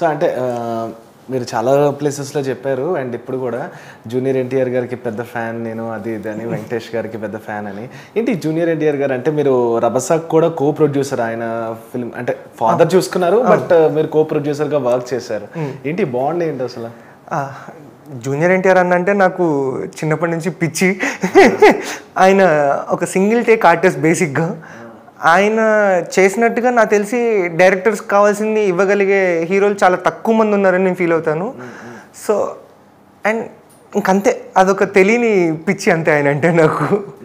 so అంటే ఆ, మీరు చాలా ప్లేసెస్లో చెప్పారు అండ్ ఇప్పుడు కూడా జూనియర్ ఎన్టీఆర్ గారికి పెద్ద ఫ్యాన్ నేను అది ఇది అని వెంకటేష్ గారికి పెద్ద ఫ్యాన్ అని ఏంటి జూనియర్ ఎన్టీఆర్ గారు అంటే మీరు రభసాక్ కూడా కో ప్రొడ్యూసర్ ఆయన ఫిల్మ్ అంటే ఫాదర్ చూసుకున్నారు బట్ మీరు కో ప్రొడ్యూసర్గా వర్క్ చేశారు ఏంటి బాగుంది ఏంటి అసలు జూనియర్ ఎన్టీఆర్ అన్న అంటే నాకు చిన్నప్పటి నుంచి పిచ్చి ఆయన ఒక సింగిల్ టేక్ ఆర్టిస్ట్ బేసిక్గా ఆయన చేసినట్టుగా నాకు తెలిసి డైరెక్టర్స్ కావాల్సింది ఇవ్వగలిగే హీరోలు చాలా తక్కువ మంది ఉన్నారని నేను ఫీల్ అవుతాను సో అండ్ ఇంకంతే అదొక తెలియని పిచ్చి అంతే ఆయన అంటే నాకు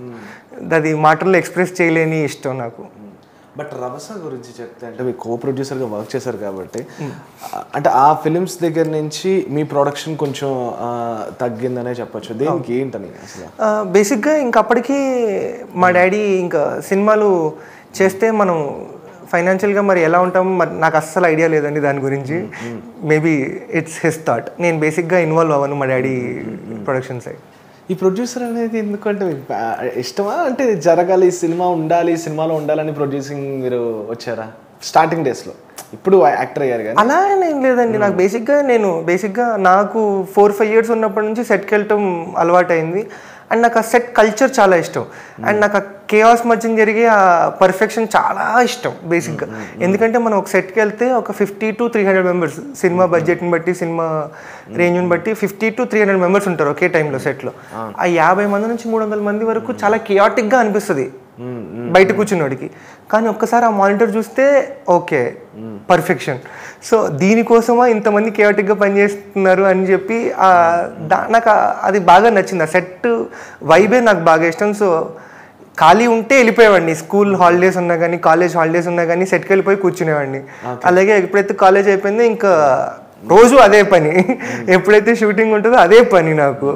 అది మాటల్లో ఎక్స్ప్రెస్ చేయలేని ఇష్టం నాకు బట్ రభస గురించి చెప్తే అంటే మీరు కో ప్రొడ్యూసర్గా వర్క్ చేశారు కాబట్టి ఆ, అంటే ఆ ఫిలిమ్స్ దగ్గర నుంచి మీ ప్రొడక్షన్ కొంచెం ఆ, తగ్గిందనే చెప్పొచ్చు దేనికి ఏంటని అసలు బేసిక్గా ఇంక అప్పటికి మా డాడీ ఇంకా సినిమాలు చేస్తే మనం ఫైనాన్షియల్గా మరి ఎలా ఉంటాం మరి నాకు అస్సలు ఐడియా లేదండి దాని గురించి మేబీ ఇట్స్ హిస్ థాట్ నేను బేసిక్గా ఇన్వాల్వ్ అవ్వను మా డాడీ ప్రొడక్షన్ సైడ్ ఈ ప్రొడ్యూసర్ అనేది ఎందుకంటే మీకు బా- ఇష్టమా అంటే ఇది జరగాలి ఈ సినిమా ఉండాలి ఈ సినిమాలో ఉండాలని ప్రొడ్యూసింగ్ మీరు వచ్చారా స్టార్టింగ్ డేస్లో ఇప్పుడు యాక్టర్ అయ్యారు కానీ అలా ఏం లేదండి నాకు బేసిక్గా నేను బేసిక్గా నాకు ఫోర్ ఫైవ్ ఇయర్స్ ఉన్నప్పటి నుంచి సెట్కి వెళ్ళటం అలవాటైంది అండ్ నాకు ఆ సెట్ కల్చర్ చాలా ఇష్టం అండ్ నాకు ఆ కేఆస్ మధ్య జరిగే ఆ పర్ఫెక్షన్ చాలా ఇష్టం బేసిక్గా ఎందుకంటే మనం ఒక సెట్కి వెళ్తే ఒక fifty to three hundred members సినిమా బడ్జెట్ని బట్టి సినిమా రేంజ్ని బట్టి fifty to three hundred members ఉంటారు ఒకే టైంలో సెట్లో ఆ యాభై మంది నుంచి మూడు వందల మంది వరకు చాలా కియాటిక్గా అనిపిస్తుంది బయట కూర్చున్నోడికి కానీ ఒక్కసారి ఆ మానిటర్ చూస్తే ఓకే పర్ఫెక్షన్ సో దీనికోసమా ఇంతమంది కేవటిక్గా పనిచేస్తున్నారు అని చెప్పి ఆ దా- నాకు ఆ- అది బాగా నచ్చింది ఆ సెట్ వైబే నాకు బాగా ఇష్టం సో ఖాళీ ఉంటే వెళ్ళిపోయేవాడిని స్కూల్ హాలిడేస్ ఉన్నా కానీ కాలేజ్ హాలిడేస్ ఉన్నా కానీ సెట్కి వెళ్ళిపోయి కూర్చునేవాడిని అలాగే ఎప్పుడైతే కాలేజ్ అయిపోయిందో ఇంకా రోజు అదే పని ఎప్పుడైతే షూటింగ్ ఉంటుందో అదే పని నాకు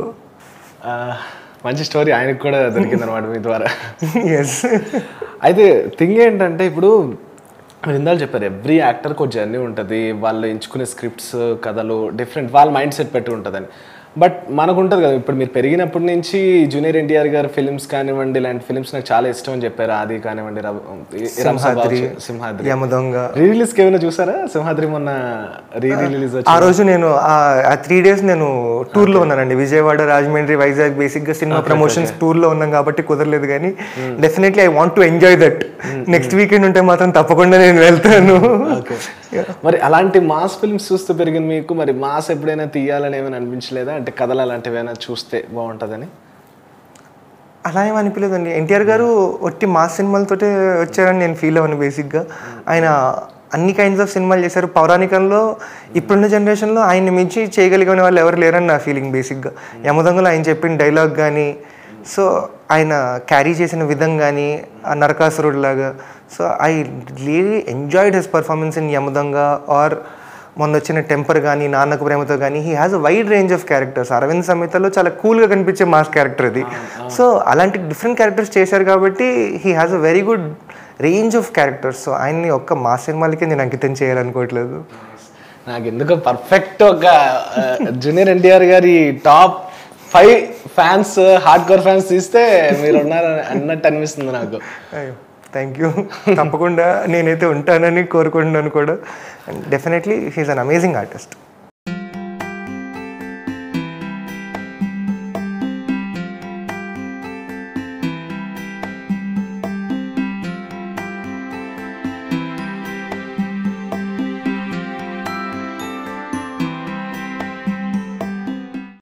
ఆ, మంచి స్టోరీ ఆయనకు కూడా దొరికింది అనమాట మీ ద్వారా ఎస్ అయితే థింగ్ ఏంటంటే ఇప్పుడు మీరు ఇందాక చెప్పారు ఎవ్రీ యాక్టర్కి ఒక జర్నీ ఉంటుంది వాళ్ళు ఎంచుకునే స్క్రిప్ట్స్ కథలు డిఫరెంట్ వాళ్ళ మైండ్ సెట్ పెట్టి ఉంటుందని బట్ మనకు ఉంటుంది కదా ఇప్పుడు మీరు పెరిగినప్పటి నుంచి జూనియర్ ఎన్టీఆర్ గారి ఫిల్మ్స్ కానివ్వండి ఇలాంటి ఫిల్మ్స్ నాకు చాలా ఇష్టం అని చెప్పారు ఆది కానివ్వండి రవ- ఈ రంసభ సింహాద్రి సింహాద్రి యమదొంగ రీ రిలీజ్కి ఏమైనా చూసారా సింహాద్రి మొన్న రీ రిలీజ్ ఆ రోజు నేను ఆ- ఆ త్రీ డేస్ నేను టూర్ లో ఉన్నానండి విజయవాడ రాజమండ్రి వైజాగ్ బేసిక్ గా సినిమా ప్రమోషన్స్ టూర్ లో ఉన్నాం కాబట్టి కుదరలేదు కానీ definitely I want to enjoy that next weekend ఉంటే మాత్రం తప్పకుండా నేను వెళ్తాను మరి అలాంటి మాస్ ఫిల్మ్స్ చూస్తూ పెరిగిన మీకు మరి మాస్ ఎప్పుడైనా తీయాలని ఏమైనా అనిపించలేదా అంటే కథలు అలాంటివి ఏమైనా చూస్తే బాగుంటుందని అలా ఏం అనిపించలేదండి ఎన్టీఆర్ గారు ఒట్టి మాస్ సినిమాలతోటే వచ్చారని నేను ఫీల్ అవ్వను బేసిక్గా ఆయన అన్ని కైండ్స్ ఆఫ్ సినిమాలు చేశారు పౌరాణికంలో ఇప్పుడున్న జనరేషన్లో ఆయన్ని మించి చేయగలిగిన వాళ్ళు ఎవరు లేరని నా ఫీలింగ్ బేసిక్గా యమదొంగలో ఆయన చెప్పిన డైలాగ్ కానీ సో ఆయన క్యారీ చేసిన విధం కానీ ఆ నరకాసురుడు లాగా so I really enjoyed his performance in Yamadonga or మొన్న వచ్చిన టెంపర్ కానీ నాన్నకు ప్రేమతో కానీ he has a wide range of characters Aravinda సమేతలో చాలా కూల్గా కనిపించే మాస్ క్యారెక్టర్ అది సో అలాంటి డిఫరెంట్ క్యారెక్టర్స్ చేశారు కాబట్టి he has a very good range of characters so ఆయన్ని ఒక్క మాస్ సినిమాలకే నేను అంకితం చేయాలనుకోవట్లేదు నాకు ఎందుకో పర్ఫెక్ట్ ఒక జూనియర్ ఎన్టీఆర్ గారి top five fans hardcore fans తీస్తే మీరు ఉన్నారు అన్నట్టు అనిపిస్తుంది నాకు అయ్యో థ్యాంక్ యూ తప్పకుండా నేనైతే ఉంటానని కోరుకుంటున్నాను కూడా and definitely he's an amazing artist